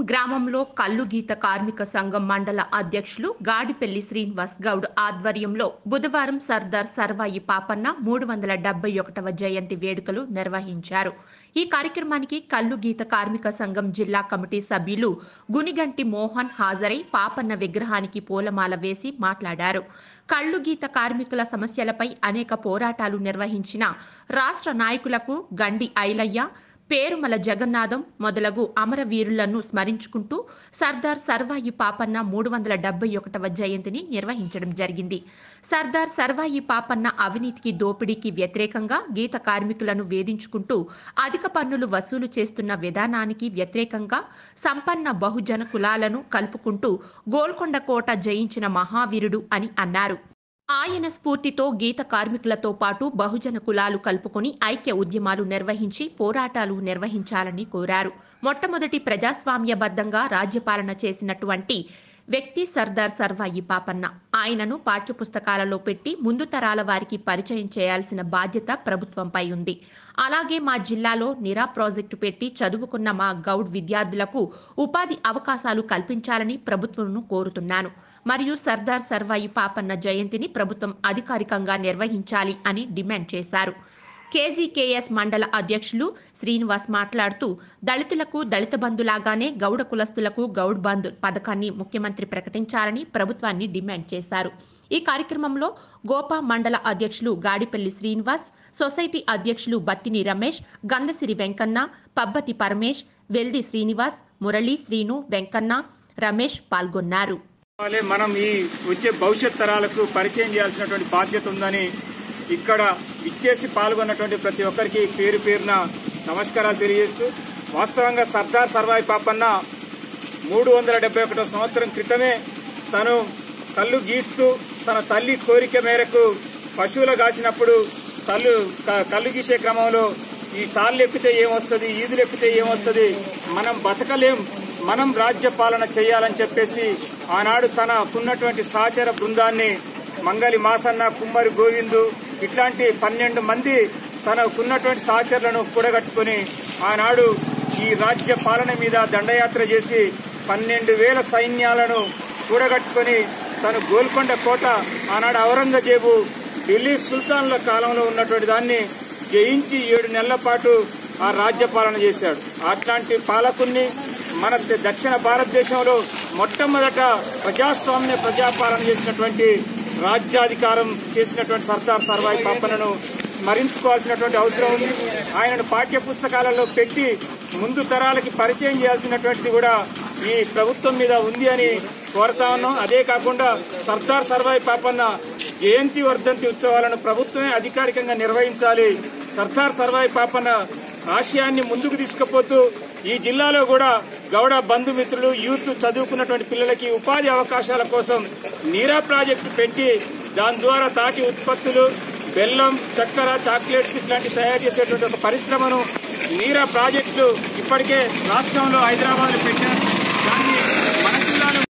గ్రామంలో కల్లు గీత కార్మిక సంఘం మండల అధ్యక్షులు గాడిపెల్లి శ్రీనివాస్ గౌడ్ ఆధ్వర్యంలో బుధవారం సర్దార్ సర్వాయి పాపన్న మూడు వందల డెబ్బై ఒకటవ జయంతి వేడుకలు నిర్వహించారు ఈ కార్యక్రమానికి కల్లు గీత కార్మిక సంఘం జిల్లా కమిటీ సభ్యులు గునిగంటి మోహన్ హాజరై పాపన్న విగ్రహానికి పూలమాల వేసి మాట్లాడారు కళ్ళు గీత కార్మికుల సమస్యలపై అనేక పోరాటాలు నిర్వహించిన రాష్ట్ర నాయకులకు గండి ఐలయ్య పేరుమల జగన్నాథం మొదలగు అమరవీరులను స్మరించుకుంటూ సర్దార్ సర్వాయి పాపన్న మూడు వందల డెబ్బై ఒకటవ జయంతిని నిర్వహించడం జరిగింది సర్దార్ సర్వాయి పాపన్న అవినీతికి దోపిడీకి వ్యతిరేకంగా గీత కార్మికులను వేధించుకుంటూ అధిక పన్నులు వసూలు చేస్తున్న విధానానికి వ్యతిరేకంగా సంపన్న బహుజన కులాలను కలుపుకుంటూ గోల్కొండ కోట జయించిన మహావీరుడు అని అన్నారు ఆయన స్ఫూర్తితో గీత కార్మికులతో పాటు బహుజన కులాలు కలుపుకొని ఐక్య ఉద్యమాలు నిర్వహించి పోరాటాలు నిర్వహించాలని కోరారు మొట్టమొదటి ప్రజాస్వామ్యబద్ధంగా రాజ్యపాలన చేసినటువంటి వ్యక్తి సర్దార్ సర్వాయి పాపన్న ఆయనను పాఠ్యపుస్తకాలలో పెట్టి ముందు తరాల వారికి పరిచయం చేయాల్సిన బాధ్యత ప్రభుత్వంపై ఉంది అలాగే మా జిల్లాలో నిరా ప్రాజెక్టు పెట్టి చదువుకున్న మా గౌడ్ విద్యార్థులకు ఉపాధి అవకాశాలు కల్పించాలని ప్రభుత్వంను కోరుతున్నాను మరియు సర్దార్ సర్వాయి పాపన్న జయంతిని ప్రభుత్వం అధికారికంగా నిర్వహించాలి అని డిమాండ్ చేశారు కేజీకేఎస్ మండల అధ్యక్షులు శ్రీనివాస్ మాట్లాడుతూ దళితులకు దళిత బంధులాగానే గౌడ కులస్తులకు గౌడ్ బంధు పథకాన్ని ముఖ్యమంత్రి ప్రకటించాలని ప్రభుత్వాన్ని డిమాండ్ చేశారు ఈ కార్యక్రమంలో గోపా మండల అధ్యక్షులు గాడిపల్లి శ్రీనివాస్ సొసైటీ అధ్యక్షులు బత్తిని రమేష్ గంధసిరి వెంకన్న పబ్బతి పరమేష్ వెల్ది శ్రీనివాస్ మురళీ శ్రీను వెంకన్న రమేష్ పాల్గొన్నారు వాళ్ళే మనం ఈ వచ్చే భవిష్యత్ తరాలకు పరిచయం చేయాల్సినటువంటి బాధ్యత ఉందని ఇక్కడ ఇచ్చేసి పాల్గొన్నటువంటి ప్రతి ఒక్కరికి పేరు పేరున నమస్కారాలు తెలియజేస్తూ వాస్తవంగా సర్దార్ సర్వాయి పాపన్న మూడు వందల డెబ్బై ఒకటో సంవత్సరం క్రితమే తను కళ్ళు గీస్తూ తన తల్లి కోరిక మేరకు పశువులు కాసినప్పుడు కళ్ళు క- కళ్ళు గీసే క్రమంలో ఈ తాళ్ళు ఎక్కితే ఏమొస్తుంది ఈదులు ఎక్కితే ఏమొస్తుంది మనం బతకలేం మనం రాజ్య పాలన చేయాలని చెప్పేసి ఆనాడు తనకున్నటువంటి సహచర బృందాన్ని మంగలి మాసన్న కుమ్మరి గోవిందు ఇట్లాంటి పన్నెండు మంది తనకున్నటువంటి సహచరులను కూడగట్టుకుని ఆనాడు ఈ రాజ్య పాలన మీద దండయాత్ర చేసి పన్నెండు వేల సైన్యాలను కూడగట్టుకుని తను గోల్కొండ కోట ఆనాడు ఔరంగజేబు ఢిల్లీ సుల్తాన్ల కాలంలో ఉన్నటువంటి దాన్ని జయించి ఏడు నెలల పాటు ఆ రాజ్య పాలన చేశాడు అట్లాంటి పాలకుల్ని మన దక్షిణ భారతదేశంలో మొట్టమొదట ప్రజాస్వామ్య ప్రజాపాలన చేసినటువంటి రాజ్యాధికారం చేసినటువంటి సర్దార్ సర్వాయి పాపనను స్మరించుకోవాల్సినటువంటి అవసరం ఉంది ఆయనను పాఠ్య పుస్తకాలలో పెట్టి ముందు తరాలకి పరిచయం చేయాల్సినటువంటిది కూడా ఈ ప్రభుత్వం మీద ఉంది అని కోరుతా ఉన్నాం అదే కాకుండా సర్దార్ సర్వాయి పాపన్న జయంతి వర్ధంతి ఉత్సవాలను ప్రభుత్వమే అధికారికంగా నిర్వహించాలి సర్దార్ సర్వాయి పాపన్న ఆశయాన్ని ముందుకు తీసుకుపోతూ ఈ జిల్లాలో కూడా గౌడ బంధుమిత్రులు యూత్ చదువుకున్నటువంటి పిల్లలకి ఉపాధి అవకాశాల కోసం నీరా ప్రాజెక్టు పెట్టి దాని ద్వారా తాటి ఉత్పత్తులు బెల్లం చక్కెర చాక్లెట్స్ ఇట్లాంటి తయారు చేసేటువంటి ఒక పరిశ్రమను నీరా ప్రాజెక్టు ఇప్పటికే రాష్ట్రంలో హైదరాబాద్ పెట్టారు